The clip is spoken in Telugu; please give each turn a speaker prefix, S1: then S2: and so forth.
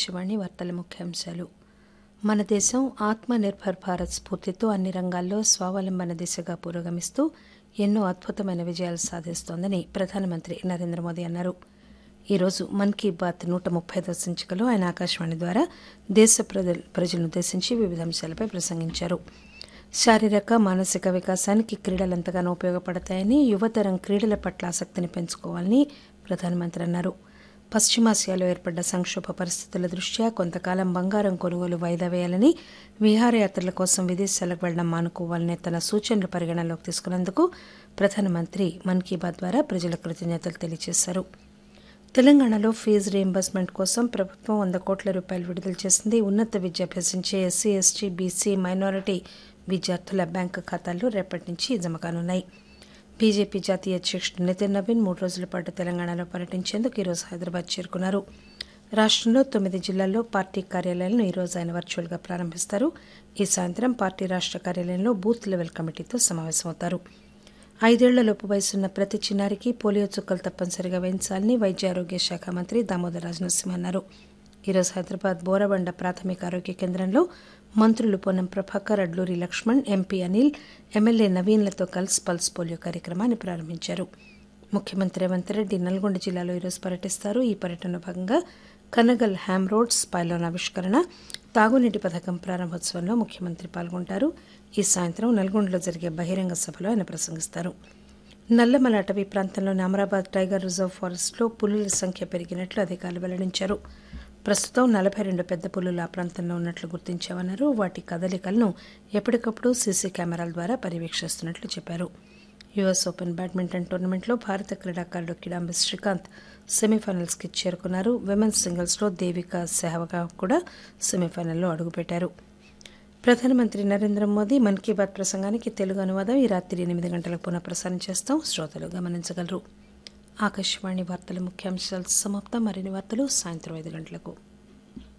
S1: ఆకాశవాణి వార్తల ముఖ్యాంశాలు మన దేశం ఆత్మ నిర్భర్ భారత్ స్ఫూర్తితో అన్ని రంగాల్లో స్వావలంబన దిశగా పురోగమిస్తూ ఎన్నో అద్భుతమైన విజయాలు సాధిస్తోందని ప్రధానమంత్రి నరేంద్ర మోదీ అన్నారు ఈరోజు మన్ కీ బాత్ నూట ముప్పై ఐదో సంచికలో ఆయన ఆకాశవాణి ద్వారా దేశ ప్రజల ప్రజలను ఉద్దేశించి వివిధ అంశాలపై ప్రసంగించారు శారీరక మానసిక వికాసానికి క్రీడలు ఎంతగానో ఉపయోగపడతాయని యువతరం క్రీడల పట్ల ఆసక్తిని పెంచుకోవాలని ప్రధానమంత్రి అన్నారు పశ్చిమాసియాలో ఏర్పడ్డ సంక్షోభ పరిస్థితుల దృష్ట్యా కొంతకాలం బంగారం కొనుగోలు వాయిదా వేయాలని విహారయాత్రల కోసం విదేశాలకు వెళ్లడం మానుకోవాలనే తన సూచనలు పరిగణనలోకి తీసుకున్నందుకు ప్రధానమంత్రి మన్ కీ బాత్ ద్వారా ప్రజల కృతజ్ఞతలు తెలియజేశారు తెలంగాణలో ఫీజు రీయింబర్స్మెంట్ కోసం ప్రభుత్వం వంద కోట్ల రూపాయలు విడుదల చేసింది ఉన్నత విద్య అభ్యసించే ఎస్సీ ఎస్టీ బీసీ మైనారిటీ విద్యార్థుల బ్యాంకు ఖాతాల్లో రేపటి నుంచి జమ కానున్నాయి బీజేపీ జాతీయ అధ్యక్షుడు నితిన్ నవీన్ మూడు రోజుల పాటు తెలంగాణలో పర్యటించేందుకు ఈరోజు హైదరాబాద్ చేరుకున్నారు రాష్టంలో తొమ్మిది జిల్లాల్లో పార్టీ కార్యాలయాలను ఈరోజు ఆయన వర్చువల్గా ప్రారంభిస్తారు ఈ సాయంత్రం పార్టీ రాష్ట కార్యాలయంలో బూత్ లెవెల్ కమిటీతో సమావేశమవుతారు ఐదేళ్లలోపు వయసున్న ప్రతి చిన్నారికి పోలియో చుక్కలు తప్పనిసరిగా వేయించాలని వైద్య ఆరోగ్య శాఖ మంత్రి దామోదర్ రాజనరసింహ అన్నారు ఈరోజు హైదరాబాద్ బోరబండ ప్రాథమిక ఆరోగ్య కేంద్రంలో మంత్రులు పొన్నం ప్రభాకర్ అడ్లూరి లక్ష్మణ్ ఎంపీ అనిల్ ఎమ్మెల్యే నవీన్లతో కలిసి పల్స్ పోలియో కార్యక్రమాన్ని ప్రారంభించారు ముఖ్యమంత్రి రేవంత్ రెడ్డి నల్గొండ జిల్లాలో ఈరోజు పర్యటిస్తారు ఈ పర్యటనలో భాగంగా కనగల్ హ్యామ్ రోడ్స్ పైలోన్ ఆవిష్కరణ తాగునీటి పథకం ప్రారంభోత్సవంలో ముఖ్యమంత్రి పాల్గొంటారు ఈ సాయంత్రం నల్గొండలో జరిగే బహిరంగ సభలో ఆయన ప్రసంగిస్తారు నల్లమల అటవీ ప్రాంతంలోని అమరాబాద్ టైగర్ రిజర్వ్ ఫారెస్ట్లో పులుల సంఖ్య పెరిగినట్లు అధికారులు వెల్లడించారు ప్రస్తుతం నలభై రెండు పెద్ద పులులు ఆ ప్రాంతంలో ఉన్నట్లు గుర్తించామన్నారు వాటి కదలికలను ఎప్పటికప్పుడు సీసీ కెమెరాల ద్వారా పర్యవేక్షిస్తున్నట్లు చెప్పారు యుఎస్ ఓపెన్ బ్యాడ్మింటన్ టోర్నమెంట్లో భారత క్రీడాకారుడు కిడాంబి శ్రీకాంత్ సెమీఫైనల్స్కి చేరుకున్నారు విమెన్స్ సింగిల్స్లో దేవిక సెహవగావ్ కూడా సెమీఫైనల్లో అడుగుపెట్టారు ప్రధానమంత్రి నరేంద్ర మోదీ మన్ కీ బాత్ ప్రసంగానికి తెలుగు అనువాదం ఈ రాత్రి ఎనిమిది గంటలకు పునః ప్రసారం చేస్తాం శ్రోతలు గమనించగలరు ఆకాశవాణి వార్తల ముఖ్యాంశాలు సమాప్తం మరిన్ని వార్తలు సాయంత్రం ఐదు గంటలకు